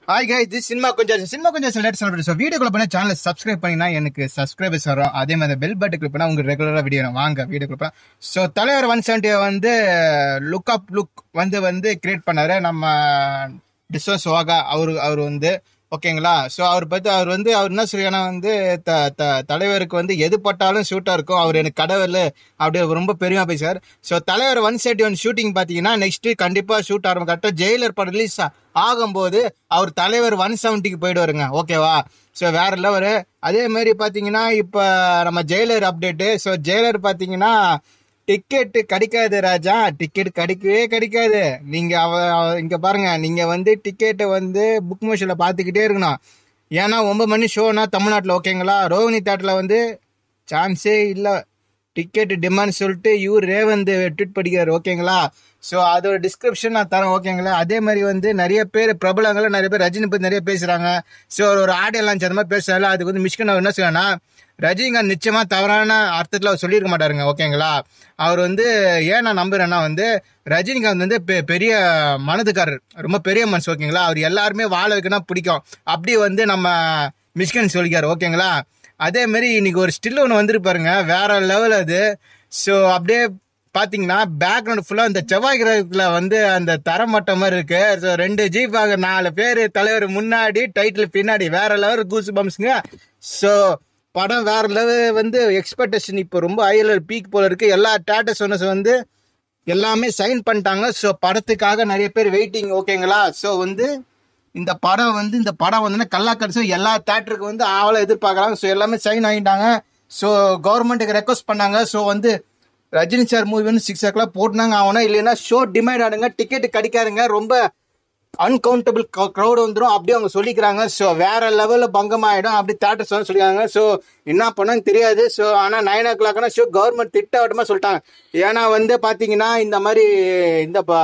hi guys this cinema கொஞ்சம் cinema கொஞ்சம் late சொல்றேன் ஸோ வீடியோக்குள்ள பண்ண சேனலை சப்ஸ்கிரைப் பண்ணினா எனக்கு சப்ஸ்கிரைபர்ஸ் வரும் அதே மாதிரி பெல் பட்டன் கிளிக் பண்ணா உங்களுக்கு ரெகுலரா வீடியோ வரும் வாங்க வீடியோ கிளிக் பண்ணலாம் ஸோ தலைவர் ஒன் செவன்டி வந்து லுக் அப் லுக் வந்து வந்து கிரியேட் பண்ணாரு நம்ம டிஸ்வ சோகா அவரு அவர் வந்து ஓகேங்களா ஸோ அவர் பத்தி அவர் வந்து அவர் என்ன சொல்லியானா வந்து த த தலைவருக்கு வந்து எது பட்டாலும் ஷூட்டா இருக்கும் அவர் எனக்கு கடவுள் அப்படி ரொம்ப பெருமையா பேசுவார் so Thalaivar one seventy one shooting பார்த்தீங்கன்னா நெக்ஸ்ட் கண்டிப்பா ஷூட் ஆரம்பம் கரெக்டாக ஜெயிலர் படம் ரிலீஸ் ஆகும்போது அவர் தலைவர் ஒன் செவன்ட்டிக்கு போயிடுவாருங்க ஓகேவா ஸோ வேற லெவரு அதே மாதிரி பார்த்தீங்கன்னா இப்போ நம்ம ஜெயிலர் அப்டேட்டு ஸோ ஜெயிலர் பார்த்தீங்கன்னா டிக்கெட்டு கிடைக்காது ராஜா டிக்கெட் கிடைக்கவே கிடைக்காது நீங்க அவ அவ- இங்க பாருங்க நீங்க வந்து டிக்கெட்டை வந்து புக் மோஷன்ல பார்த்துக்கிட்டே இருக்கணும் ஏன்னா ஒன்பது மணி ஷோனா தமிழ்நாட்டில் ஓகேங்களா ரோஹினி தேட்டரில் வந்து சான்ஸே இல்லை டிக்கெட் டிமாண்ட் சொல்லிட்டு இவர் ரேவந்த் ட்வீட் படிக்கிறார் ஓகேங்களா ஸோ அதோட டிஸ்கிரிப்ஷன் நான் தரேன் ஓகேங்களா அதே மாதிரி வந்து நிறைய பேர் பிரபலங்களும் நிறைய பேர் ரஜினி பற்றி நிறைய பேசுகிறாங்க ஸோ ஒரு ஆடியோ லான்ச் அந்த மாதிரி பேசுறாரு அதுக்கு வந்து மிஷ்கன் அவர் என்ன செய்யணும்னா ரஜினிகாந்த் நிச்சயமா தவறான அர்த்தத்தில் அவர் சொல்லியிருக்க மாட்டாருங்க ஓகேங்களா அவர் வந்து ஏன் நான் நம்புறேன்னா வந்து ரஜினிகாந்த் வந்து பெ- பெரிய மனதுக்காரர் ரொம்ப பெரிய மனசு ஓகேங்களா அவர் எல்லாருமே வாழ வைக்கணும் பிடிக்கும் அப்படி வந்து நம்ம மிஷ்கன் சொல்லிக்காரு ஓகேங்களா அதே மாதிரி இன்னைக்கு ஒரு ஸ்டில் ஒன்று வந்திருப்பாருங்க வேற லெவல் அது ஸோ அப்படியே பார்த்தீங்கன்னா பேக்ரவுண்ட் ஃபுல்லாக இந்த செவ்வாய் கிரகத்தில் வந்து அந்த தரமட்டம் மாதிரி இருக்கு ஸோ ரெண்டு ஜீப் ஆக நாலு பேர் தலைவர் முன்னாடி டைட்டில் பின்னாடி வேற லெவல் கூஸ் பம்ப்ஸுங்க ஸோ படம் வேற லெவல் வந்து எக்ஸ்பெக்டேஷன் இப்போ ரொம்ப ஹையர் பீக் போல இருக்கு எல்லா டேட்டஸ் ஒன்னஸ் வந்து எல்லாமே சைன் பண்ணிட்டாங்க ஸோ படத்துக்காக நிறைய பேர் வெயிட்டிங் ஓகேங்களா ஸோ வந்து இந்த படம் வந்து இந்த படம் வந்து கல்லாக்கடிச்சு எல்லா தேட்டருக்கு வந்து ஆவலை எதிர்பார்க்கறாங்க ஸோ எல்லாமே சைன் ஆகிட்டாங்க ஸோ கவர்மெண்ட்டுக்கு ரெக்வஸ்ட் பண்ணாங்க ஸோ வந்து ரஜினி சார் மூவி வந்து சிக்ஸ் ஓ கிளாக் போட்டுனாங்க ஆகணும் இல்லைன்னா ஷோ டிமாண்ட் ஆடுங்க டிக்கெட் கிடைக்காதுங்க ரொம்ப அன்கவுண்டபிள் க்ரௌட் வந்துடும் அப்படியே அவங்க சொல்லிக்கிறாங்க ஸோ வேற லெவலில் பங்கமாயிடும் அப்படி தேட்டர்ஸ் வந்து சொல்லிக்கிறாங்க ஸோ என்ன பண்ணான்னு தெரியாது ஸோ ஆனால் நைன் ஓ கிளாக்னா ஷோ கவர்மெண்ட் திட்டவட்டமாக சொல்லிட்டாங்க ஏன்னா வந்து பார்த்தீங்கன்னா இந்த மாதிரி இந்த ப-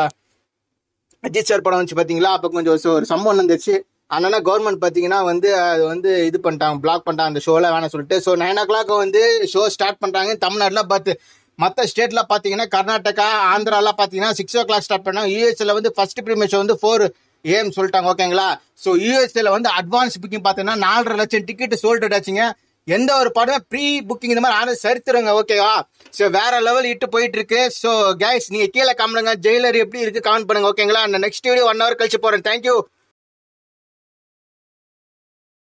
அஜித் சார் படம் வந்துச்சு பார்த்தீங்களா அப்போ கொஞ்சம் so ஒரு சம்பவம் வந்துச்சு அதனால கவர்மெண்ட் பார்த்தீங்கன்னா வந்து அது வந்து இது பண்ணிட்டாங்க பிளாக் பண்ணிட்டாங்க அந்த ஷோவில் வேணாம் சொல்லிட்டு ஸோ நைன் ஓ கிளாக் வந்து ஷோ ஸ்டார்ட் பண்ணுறாங்க தமிழ்நாட்டில் பார்த்து மற்ற ஸ்டேட்டில் பார்த்தீங்கன்னா கர்நாடகா ஆந்திராலாம் பார்த்தீங்கன்னா சிக்ஸ் ஓ கிளாக் ஸ்டார்ட் பண்ணாங்க யூஎஸ்ல வந்து ஃபர்ஸ்ட் ப்ரீமியர் ஷோ வந்து ஃபோர் ஏஎம் சொல்லிட்டாங்க ஓகேங்களா ஸோ யூஎஸ்ல வந்து அட்வான்ஸ் புக்கிங் பார்த்தீங்கன்னா நாலரை லட்சம் டிக்கெட் சோல்ட் ஆச்சுங்க எந்த ஒரு படமும் ப்ரீ புக்கிங் இந்த மாதிரி ஆனது சரித்திரங்க ஓகேவா ஸோ வேற லெவல் இட்டு போயிட்டு இருக்கு ஸோ கைஸ் நீங்க கீழே காமிடுங்க ஜெயிலர் எப்படி இருக்கு கமெண்ட் பண்ணுங்க ஓகேங்களா நான் நெக்ஸ்ட் வீடியோ ஒன் ஹவர் கழிச்சு போறேன் தேங்க்யூ